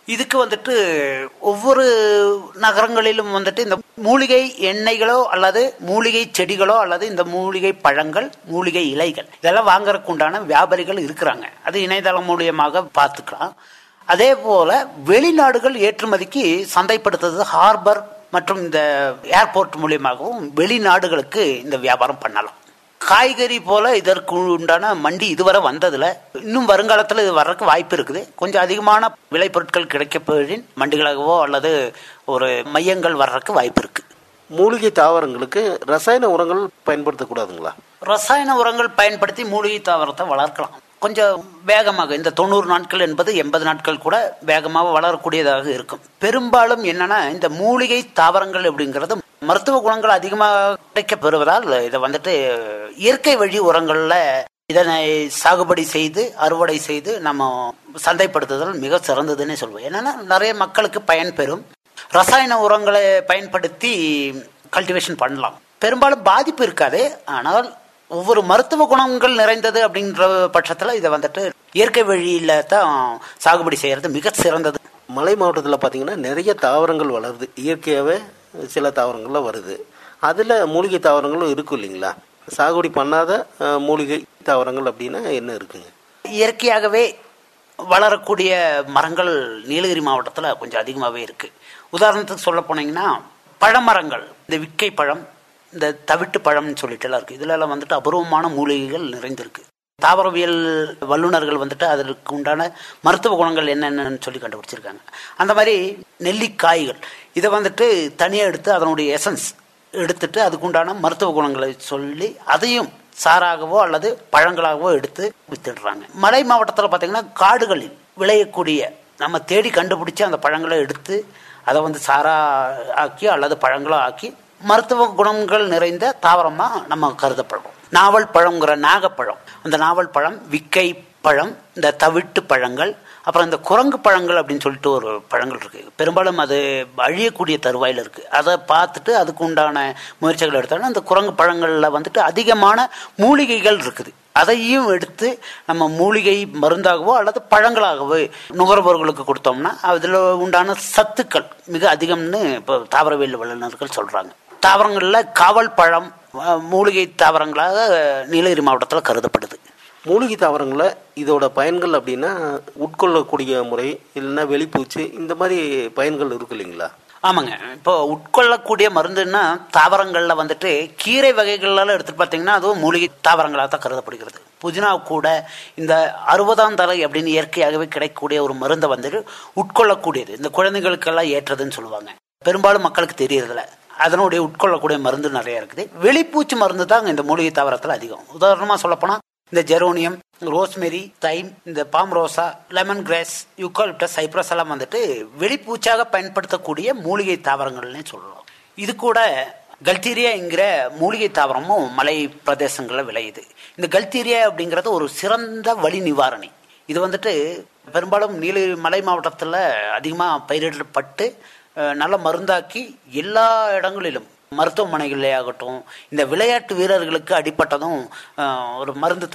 இதுக்கு வந்துட்டு ஒவ்வொரு நகரங்களிலும் வந்துட்டு இந்த மூலிகை எண்ணெய்களோ அல்லது மூலிகை செடிகளோ அல்லது இந்த மூலிகை பழங்கள் மூலிகை இலைகள் இதெல்லாம் வாங்குறதுக்கு உண்டான வியாபாரிகள் இருக்கிறாங்க அது இணையதளம் மூலியமாக பார்த்துக்கலாம் அதே போல வெளிநாடுகள் ஏற்றுமதிக்கு சந்தைப்படுத்துறது ஹார்பர் மற்றும் இந்த ஏர்போர்ட் மூலியமாகவும் வெளிநாடுகளுக்கு இந்த வியாபாரம் பண்ணலாம் காய்கறி போல இதற்கு உண்டான மண்டி இதுவரை வந்ததுல இன்னும் வருங்காலத்தில் இது வர்றதுக்கு வாய்ப்பு இருக்குது கொஞ்சம் அதிகமான விளைபொருட்கள் கிடைக்கப்போதின் மண்டிகளாகவோ அல்லது ஒரு மையங்கள் வர்றதுக்கு வாய்ப்பு இருக்கு மூலிகை தாவரங்களுக்கு ரசாயன உரங்கள் பயன்படுத்தக்கூடாதுங்களா ரசாயன உரங்கள் பயன்படுத்தி மூலிகை தாவரத்தை வளர்க்கலாம் கொஞ்சம் வேகமாக இந்த தொண்ணூறு நாட்கள் என்பது எண்பது நாட்கள் கூட வேகமாக வளரக்கூடியதாக இருக்கும் பெரும்பாலும் என்னன்னா இந்த மூலிகை தாவரங்கள் அப்படிங்கிறது மருத்துவ குணங்கள் அதிகமாக கிடைக்கப் பெறுவதால் இதை வந்துட்டு இயற்கை வழி உரங்கள்ல இதனை சாகுபடி செய்து அறுவடை செய்து நம்ம சந்தைப்படுத்துதல் மிக சிறந்ததுன்னே சொல்லுவோம் என்னன்னா நிறைய மக்களுக்கு பயன் பெறும் ரசாயன உரங்களை பயன்படுத்தி கல்டிவேஷன் பண்ணலாம் பெரும்பாலும் பாதிப்பு இருக்காது ஆனால் ஒவ்வொரு மருத்துவ குணங்கள் நிறைந்தது அப்படின்ற பட்சத்தில் இதை வந்துட்டு இயற்கை வழியில தான் சாகுபடி செய்யறது மிக சிறந்தது மலை மாவட்டத்தில் பார்த்தீங்கன்னா நிறைய தாவரங்கள் வளருது இயற்கையாகவே சில தாவரங்கள்லாம் வருது அதில் மூலிகை தாவரங்களும் இருக்கும் இல்லைங்களா சாகுபடி பண்ணாத அஹ், மூலிகை தாவரங்கள் அப்படின்னா என்ன இருக்குங்க இயற்கையாகவே வளரக்கூடிய மரங்கள் நீலகிரி மாவட்டத்தில் கொஞ்சம் அதிகமாகவே இருக்கு உதாரணத்துக்கு சொல்ல போனீங்கன்னா பழமரங்கள் இந்த விக்கை பழம் இந்த தவிட்டு பழம்னு சொல்லிட்டு எல்லாம் இருக்கு இதுல எல்லாம் வந்துட்டு அபூர்வமான மூலிகைகள் நிறைந்திருக்கு தாவரவியல் வல்லுநர்கள் வந்துட்டு அதற்கு உண்டான மருத்துவ குணங்கள் என்னென்னு சொல்லி கண்டுபிடிச்சிருக்காங்க அந்த மாதிரி நெல்லிக்காய்கள் இதை வந்துட்டு தனியாக எடுத்து அதனுடைய எசன்ஸ் எடுத்துட்டு அதுக்குண்டான மருத்துவ குணங்களை சொல்லி அதையும் சாராகவோ அல்லது பழங்களாகவோ எடுத்து வித்துடுறாங்க மலை மாவட்டத்தில் பார்த்தீங்கன்னா காடுகளில் விளையக்கூடிய நம்ம தேடி கண்டுபிடிச்சு அந்த பழங்களை எடுத்து அதை வந்து சாரா ஆக்கி அல்லது பழங்களோ ஆக்கி மருத்துவ குணங்கள் நிறைந்த தாவரமா நம்ம கருதப்படுறோம் நாவல் பழங்கிற நாகப்பழம் அந்த நாவல் பழம் விக்கை பழம் இந்த தவிட்டு பழங்கள் அப்புறம் இந்த குரங்கு பழங்கள் அப்படின்னு சொல்லிட்டு ஒரு பழங்கள் இருக்கு பெரும்பாலும் அது அழியக்கூடிய தருவாயில் இருக்கு அதை பார்த்துட்டு அதுக்கு உண்டான முயற்சிகள் எடுத்தாலும் அந்த குரங்கு பழங்கள்ல வந்துட்டு அதிகமான மூலிகைகள் இருக்குது அதையும் எடுத்து நம்ம மூலிகை மருந்தாகவோ அல்லது பழங்களாகவோ நுகர்வோர்களுக்கு கொடுத்தோம்னா அதில் உண்டான சத்துக்கள் மிக அதிகம்னு இப்போ தாவரவியல் வல்லுநர்கள் சொல்றாங்க தாவரங்களில் காவல் பழம் அஹ், மூலிகை தாவரங்களாக நீலகிரி மாவட்டத்தில் கருதப்படுது மூலிகை தாவரங்களில் இதோட பயன்கள் அப்படின்னா உட்கொள்ளக்கூடிய முறை இல்லைன்னா வெளிப்பூச்சு இந்த மாதிரி பயன்கள் இருக்கு இல்லைங்களா ஆமாங்க இப்போ உட்கொள்ளக்கூடிய மருந்துன்னா தாவரங்கள்ல வந்துட்டு கீரை வகைகள்லாம் எடுத்துட்டு பார்த்தீங்கன்னா அதுவும் மூலிகை தாவரங்களாக தான் கருதப்படுகிறது புதினா கூட இந்த அறுபதாம் தலை அப்படின்னு இயற்கையாகவே கிடைக்கக்கூடிய ஒரு மருந்தை வந்துட்டு உட்கொள்ளக்கூடியது இந்த குழந்தைகளுக்கெல்லாம் ஏற்றதுன்னு சொல்லுவாங்க பெரும்பாலும் மக்களுக்கு தெரியறதில்ல அதனுடைய உட்கொள்ளக்கூடிய மருந்து நிறைய இருக்குது வெளிப்பூச்சி மருந்து தான் இந்த மூலிகை தாவரத்தில் அதிகம் உதாரணமா சொல்லப்போனா இந்த ஜெரோனியம் ரோஸ்மெரி தைம் இந்த palmarosa lemon grass eucalyptus cypress எல்லாம் வந்துட்டு வெளிப்பூச்சாக பயன்படுத்தக்கூடிய மூலிகை தாவரங்கள்னே சொல்லலாம் இது கூட கல்தீரியாங்கிற மூலிகை தாவரமும் மலை பிரதேசங்களில் விளையுது இந்த கல்தீரியா அப்படிங்கிறது ஒரு சிறந்த வலி நிவாரணி இது வந்துட்டு பெரும்பாலும் நீலகிரி மலை மாவட்டத்தில் அதிகமாக பயிரிடப்பட்டு அஹ், நல்ல மருந்தாக்கி எல்லா இடங்களிலும் மருத்துவமனைகளே ஆகட்டும் இந்த விளையாட்டு வீரர்களுக்கு அடிப்பட்டதும் அஹ், ஒரு மருந்து